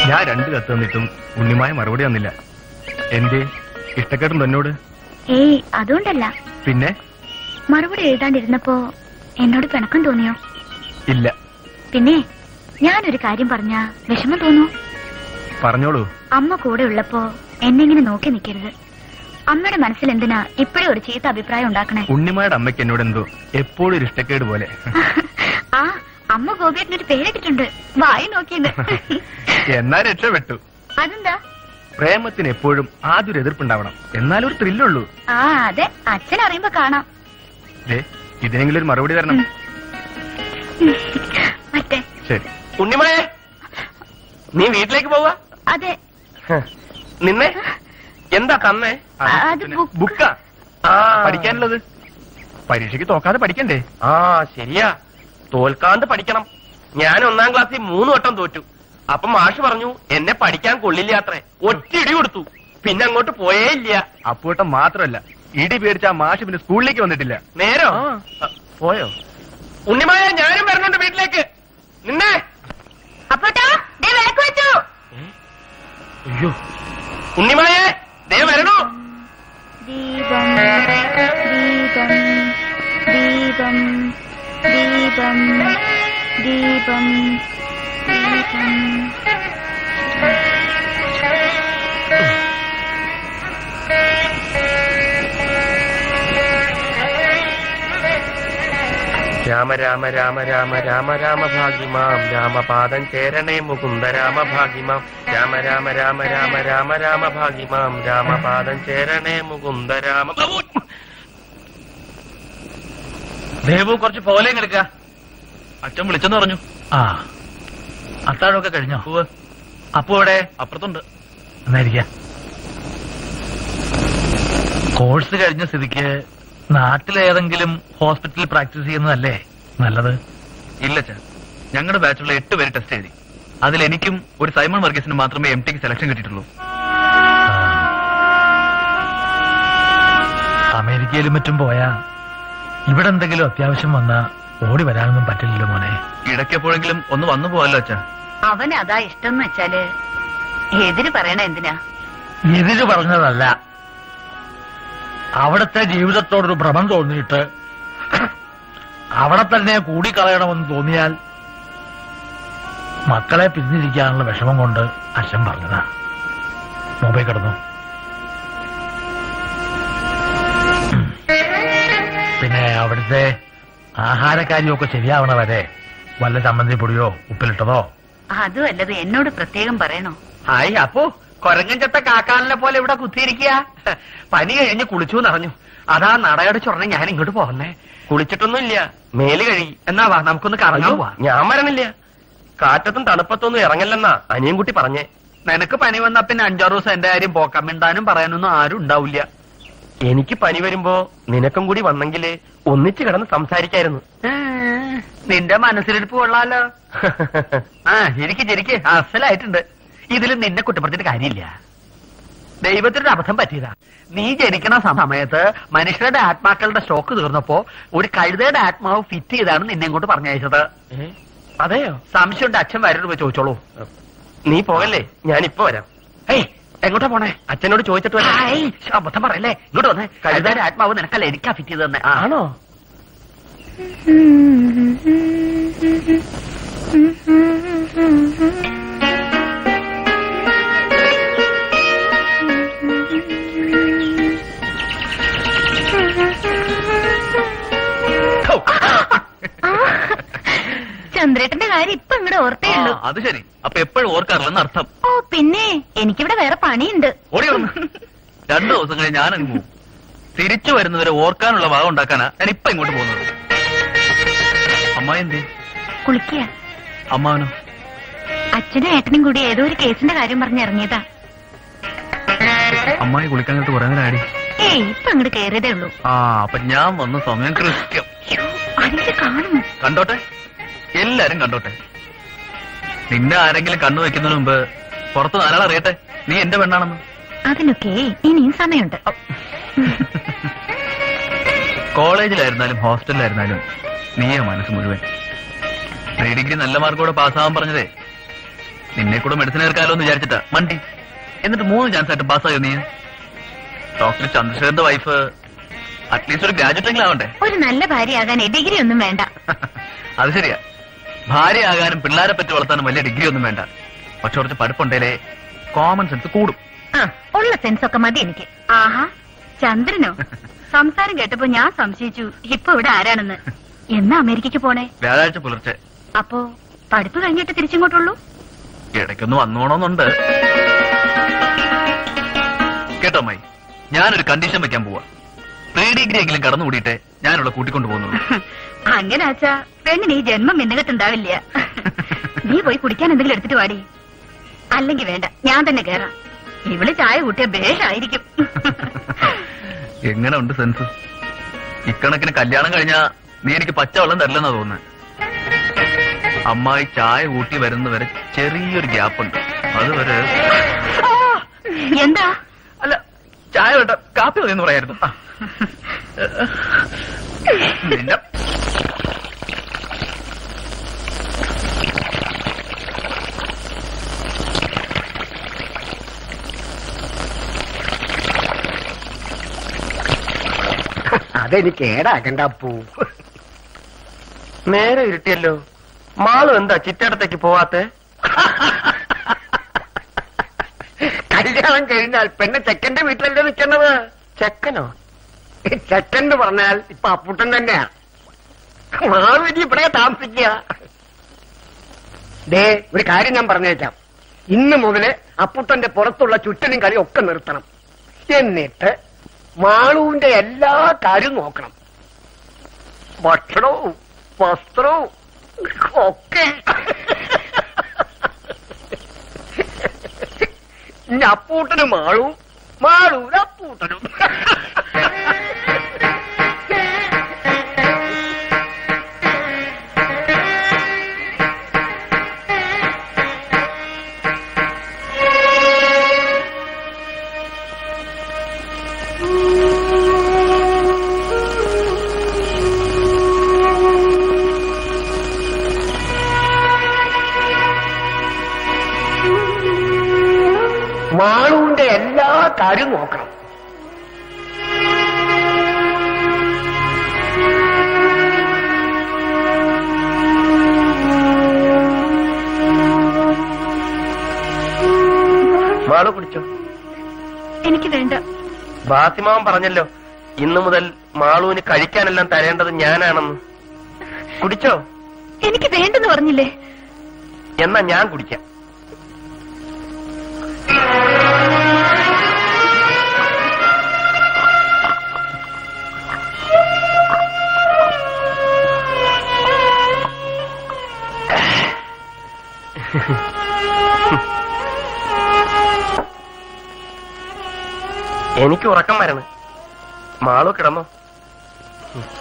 ഞാൻ രണ്ട് കത്ത് തന്നിട്ടും ഉണ്ണിമായ മറുപടി തന്നില്ല എന്തേ ഇഷ്ടക്കേട്ടും തന്നോട് ഏയ് അതുകൊണ്ടല്ല പിന്നെ മറുപടി എഴുതാണ്ടിരുന്നപ്പോ എന്നോട് പിണക്കം തോന്നിയോ ഇല്ല പിന്നെ ഞാനൊരു കാര്യം പറഞ്ഞ വിഷമം തോന്നൂ പറഞ്ഞോളൂ അമ്മ കൂടെ ഉള്ളപ്പോ എന്നെ ഇങ്ങനെ നോക്കി നിൽക്കരുത് അമ്മയുടെ മനസ്സിൽ എന്തിനാ ഇപ്പോഴും ഒരു ചീത്ത അഭിപ്രായം ഉണ്ടാക്കണേ ഉണ്ണിമായുടെ അമ്മയ്ക്ക് എന്നോട് എന്തോ എപ്പോഴും ഒരു ഇഷ്ടക്കേട് പോലെ ആ അമ്മ ഗോപിയേട്ടനൊരു പേരിട്ടിട്ടുണ്ട് വായി നോക്കിയത് എന്നാ രക്ഷപ്പെട്ടു അതെന്താ പ്രേമത്തിന് എപ്പോഴും ആദ്യം ഒരു എതിർപ്പുണ്ടാവണം എന്നാലും ഒരു ത്രില്ലുള്ളൂ ആ അതെ അച്ഛൻ അറിയുമ്പോ കാണാം ദേ ഇതിനെങ്കിലും ഒരു മറുപടി തരണം മറ്റേ ശരി ഉണ്ണിമയെ നീ വീട്ടിലേക്ക് പോവാ അതെ നിന്നെ എന്താ തന്നേ ആ, അത് ബുക്ക്. ബുക്കാ ആ പഠിക്കാനുള്ളത് പരീക്ഷയ്ക്ക് തോക്കാതെ പഠിക്കണ്ടേ ആ ശരിയാ തോൽക്കാണ്ട് പഠിക്കണം ഞാൻ ഒന്നാം ക്ലാസ്സിൽ മൂന്ന് വട്ടം തോറ്റു അപ്പൊ മാഷ് പറഞ്ഞു എന്നെ പഠിക്കാൻ കൊള്ളില്ല അത്രേ ഒറ്റ ഇടി കൊടുത്തു പിന്നെ അങ്ങോട്ട് പോയേ ഇല്ല അപ്പൂട്ടം മാത്രമല്ല ഇടി പേടിച്ച ആ മാഷ് പിന്നെ സ്കൂളിലേക്ക് വന്നിട്ടില്ല നേരോ ആ. പോയോ ഉണ്ണിമായ ഞാനും വരുന്നുണ്ട് വീട്ടിലേക്ക് നിന്നെ അപ്പോട്ടാ ദേ വിളക്ക് വെച്ചു അയ്യോ ഉണ്ണിമായേ ദേ വരണോ ദീപം ദീപം ദീപം ദീപം ദീപം ദീപം രാമ രാമ രാമ രാമ രാമ രാമ ഭാഗ്യമാം രാമപാദം ചേരണേ മുകുന്ദ രാമ ഭാഗ്യമാം രാമ രാമ രാമ രാമ രാമ രാമ ഭാഗ്യമാം രാമപാദം ചേരണേ മുകുന്ദ രാമ ദേവു കുറച്ച് പോലെ എടുക്ക അച്ഛൻ വിളിച്ചെന്ന് പറഞ്ഞു ആ അത്താഴമൊക്കെ കഴിഞ്ഞോ ഉവ്വ്. അപ്പോ ഇവിടെ അപ്പുറത്തുണ്ട് എന്നായിരിക്ക കോഴ്സ് കഴിഞ്ഞ സ്ഥിതിക്ക് നാട്ടിലേതെങ്കിലും ഹോസ്പിറ്റലിൽ പ്രാക്ടീസ് ചെയ്യുന്നതല്ലേ നല്ലത് ഇല്ല അച്ഛാ ഞങ്ങളുടെ ബാച്ചുള്ള എട്ട് പേര് ടെസ്റ്റ് എഴുതി അതിൽ എനിക്കും ഒരു സൈമൺ വർഗീസിന് മാത്രമേ എം ടിക്ക് സെലക്ഷൻ കിട്ടിയിട്ടുള്ളൂ അമേരിക്കയിലും മറ്റും പോയാ ഇവിടെ എന്തെങ്കിലും അത്യാവശ്യം വന്നാ ഓടി വരാനൊന്നും പറ്റില്ലല്ലോ മോനെ ഇടയ്ക്കെപ്പോഴെങ്കിലും ഒന്ന് വന്നു പോവല്ലോ അച്ഛാ അവൻ അതാ ഇഷ്ടം എന്ന് വെച്ചാല് എതിര് പറയണ എന്തിനാ എതിര് പറഞ്ഞതല്ല അവിടുത്തെ ജീവിതത്തോടൊരു ഭ്രമം തോന്നിയിട്ട് അവിടെ തന്നെ കൂടിക്കളയണമെന്ന് തോന്നിയാൽ മക്കളെ പിരിഞ്ഞിരിക്കാനുള്ള വിഷമം കൊണ്ട് അച്ഛൻ പറഞ്ഞതാ മൊബൈൽ കിടന്നു പിന്നെ അവിടുത്തെ ആഹാരക്കാരിയൊക്കെ ശരിയാവണ വരെ വല്ല ചമ്മന്തി പൊടിയോ ഉപ്പിലിട്ടതോ അതും അല്ലത് എന്നോട് പ്രത്യേകം പറയണോ ഹായ് അപ്പോ കൊരങ്ങൻ ചത്ത കാക്കാലിനെ പോലെ ഇവിടെ കുത്തിയിരിക്കുക പനി കഴിഞ്ഞ് കുളിച്ചു എന്നറിഞ്ഞു അതാ നടയുടെ ചൊറഞ്ഞ ഞാൻ ഇങ്ങോട്ട് പോന്നേ കുളിച്ചിട്ടൊന്നുമില്ല മേല് കഴി എന്നാ വാ നമുക്കൊന്ന് കറങ്ങാൻ പോവാ ഞാൻ വരണില്ല കാറ്റത്തും തണുപ്പത്തൊന്നും ഇറങ്ങില്ലെന്നാ അനിയൻകുട്ടി പറഞ്ഞേ നിനക്ക് പനി വന്നാ പിന്നെ അഞ്ചാറ് ദിവസം എന്റെ കാര്യം പോക്കാം മിണ്ടാനും പറയാനൊന്നും ആരും ഉണ്ടാവില്ല എനിക്ക് പനി വരുമ്പോ നിനക്കും കൂടി വന്നെങ്കില് ഒന്നിച്ചു കിടന്ന് സംസാരിക്കായിരുന്നു നിന്റെ മനസ്സിലിരിപ്പ് കൊള്ളാലോ ആ ശരിക്ക് ശരിക്ക് അസലായിട്ടുണ്ട് ഇതിൽ നിന്നെ കുറ്റപ്പെടുത്തിയിട്ട് കാര്യമില്ല ദൈവത്തിന്റെ അബദ്ധം പറ്റിയതാ നീ ജനിക്കണ സമയത്ത് മനുഷ്യരുടെ ആത്മാക്കളുടെ സ്റ്റോക്ക് തീർന്നപ്പോ ഒരു കഴുതയുടെ ആത്മാവ് ഫിറ്റ് ചെയ്താണ് നിന്നെ ഇങ്ങോട്ട് പറഞ്ഞയച്ചത് ഏ? അതെയോ സംശയമുണ്ട് അച്ഛൻ വരരുത് പോയി ചോദിച്ചോളൂ നീ പോകല്ലേ ഞാൻ ഇപ്പൊ വരാം ഏയ് എങ്ങോട്ടാ പോണേ അച്ഛനോട് ചോദിച്ചിട്ട് വരാം ആയ്, ശ്ശെ, അബദ്ധം പറയല്ലേ ഇങ്ങോട്ട് വന്നേ കഴുതയുടെ ആത്മാവ് നിനക്കല്ല എനിക്കാ ഫിറ്റ് ചെയ്ത് തന്നെ ആണോ ചന്ദ്രേട്ടന്റെ കാര്യം ഇപ്പൊ ഇങ്ങോട്ട് ഓർത്തേ ഉള്ളൂ ആ, അത് ശരി അപ്പൊ എപ്പോഴും ഓർക്കാറില്ലെന്ന് അർത്ഥം ഓ പിന്നെ എനിക്കിവിടെ വേറെ പണിയുണ്ട് ഓടി വന്നു രണ്ടു ദിവസം കഴിഞ്ഞ് ഞാൻ അങ്ങ് പോകും തിരിച്ചു വരുന്നവരെ ഓർക്കാനുള്ള ഭാഗം ഉണ്ടാക്കാനാ ഞാൻ ഇപ്പൊ ഇങ്ങോട്ട് പോകുന്നത് അമ്മായി എന്തേ കുളിക്കുക അമ്മാവനോ അച്ഛനും ഏട്ടനും കൂടി ഏതോ ഒരു കേസിന്റെ കാര്യം പറഞ്ഞ് ഇറങ്ങിയതാ അമ്മായി കുളിക്കാൻ കേട്ട് കുറെ നേരം ആടി ഏയ് ഇപ്പൊ അങ്ങോട്ട് കയറിയതേ ഉള്ളൂ ആ അപ്പൊ ഞാൻ വന്ന സമയം കൃത്യം അയ്യോ, ആരെങ്കിലും കാണുമോ കണ്ടോട്ടെ എല്ലാരും കണ്ടോട്ടെ നിന്നെ ആരെങ്കിലും കണ്ണു വെക്കുന്നതിന് മുമ്പ് പുറത്ത് നാലാൾ അറിയട്ടെ നീ എന്റെ പെണ്ണാണെന്ന് അതിനൊക്കെ ഇനിയും സമയമുണ്ട് കോളേജിലായിരുന്നാലും ഹോസ്റ്റലിലായിരുന്നാലും നീയെ മനസ്സ് മുഴുവൻ പ്രീ ഡിഗ്രി നല്ല മാർക്കോടെ പാസ്സാവാൻ പറഞ്ഞതേ നിന്നെ കൂടെ മെഡിസിൻ ചേർക്കാലോ എന്ന് വിചാരിച്ചിട്ടാ മണ്ടി എന്നിട്ട് മൂന്ന് ചാൻസ് ആയിട്ട് പാസ്സായോ നീ ഡോക്ടർ ചന്ദ്രശേഖരന്റെ വൈഫ് അറ്റ്ലീസ്റ്റ് ഒരു ഗ്രാജുവേറ്റ് എങ്കിലും ആവണ്ടേ ഒരു നല്ല ഭാര്യയാകാൻ ഡിഗ്രി ഒന്നും വേണ്ട അത് ശരിയാ ഭാര്യയാകാനും പിള്ളേരെ പറ്റി വളർത്താനും വലിയ ഡിഗ്രി ഒന്നും വേണ്ട പക്ഷെ കുറച്ച് പഠിപ്പുണ്ടേലേ കോമൺ സെൻസ് കൂടും ആ ഉള്ള സെൻസ് ഒക്കെ മതി എനിക്ക് ആഹാ ചന്ദ്രനോ സംസാരം കേട്ടപ്പോ ഞാൻ സംശയിച്ചു ഇപ്പൊ ഇവിടെ ആരാണെന്ന് എന്നാ അമേരിക്കക്ക് പോണേ വ്യാഴാഴ്ച പുലർച്ചെ അപ്പോ പഠിപ്പ് കഴിഞ്ഞിട്ട് തിരിച്ചിങ്ങോട്ടുള്ളൂ ഇടയ്ക്കൊന്ന് വന്നോണമെന്നുണ്ട് കേട്ടോ അമ്മായി ഞാനൊരു കണ്ടീഷൻ വെക്കാൻ പോവാ പ്രീ ഡിഗ്രി എങ്കിലും കടന്നുകൂടിയിട്ടേ ഞാനുള്ള കൂട്ടിക്കൊണ്ടു പോകുന്നുള്ളൂ അങ്ങനെ ആച്ചാ പെണ്ണിന് ഈ ജന്മം മിന്നുകെട്ടുണ്ടാവില്ല നീ പോയി കുടിക്കാൻ എന്തെങ്കിലും എടുത്തിട്ട് വാടി അല്ലെങ്കിൽ വേണ്ട ഞാൻ തന്നെ കേറാം ഇവള് ചായ കൂട്ടിയ ബേഷായിരിക്കും എങ്ങനെ ഉണ്ട് സെൻസ് ഇക്കണക്കിന് കല്യാണം കഴിഞ്ഞാ നീ എനിക്ക് പച്ചവെള്ളം തരില്ലെന്നാ തോന്നുന്നത് അമ്മായി ചായ കൂട്ടി വരുന്നവരെ ചെറിയൊരു ഗ്യാപ്പ് ഉണ്ട് അതുവരെ എന്താ അല്ല ചായ വേണ്ട കാപ്പി മതി എന്ന് പറയായിരുന്നു ആ. നിന്നെ അതെനിക്ക് ഏടാക്കണ്ട അപ്പൂ നേരെ ഇരുട്ടിയല്ലോ മാളു എന്താ ചിറ്റടത്തേക്ക് പോവാത്തെ കല്യാണം കഴിഞ്ഞാൽ പെണ്ണ് ചെക്കന്റെ വീട്ടിലല്ലേ നിൽക്കുന്നത് ചെക്കനോ ചെക്കൻ എന്ന് പറഞ്ഞാൽ ഇപ്പൊ അപ്പൂട്ടൻ തന്നെയാ മാളുവിനി ഇവിടെ താമസിക്കുക ദേ ഒരു കാര്യം ഞാൻ പറഞ്ഞേക്കാം ഇന്ന് മുതല് അപ്പുട്ടന്റെ പുറത്തുള്ള ചുറ്റനും കളി ഒക്കെ നിർത്തണം എന്നിട്ട് മാളുവിന്റെ എല്ലാ കാര്യവും നോക്കണം ഭക്ഷണവും വസ്ത്രവും ഒക്കെ ഇനി അപ്പൂട്ടനും മാളും മാളൂര് അപ്പൂട്ടനും മാളുവിന്റെ എല്ലാ കാര്യവും നോക്കണം മാളു കുടിച്ചോ എനിക്ക് വേണ്ട ബാസിമാവൻ പറഞ്ഞല്ലോ ഇന്നു മുതൽ മാളുവിന് കഴിക്കാനെല്ലാം തരേണ്ടത് ഞാനാണെന്ന് കുടിച്ചോ എനിക്ക് വേണ്ടെന്ന് പറഞ്ഞില്ലേ എന്നാ ഞാൻ കുടിക്കാം എനിക്ക് ഉറക്കം വരണം മാളു കിടന്നോ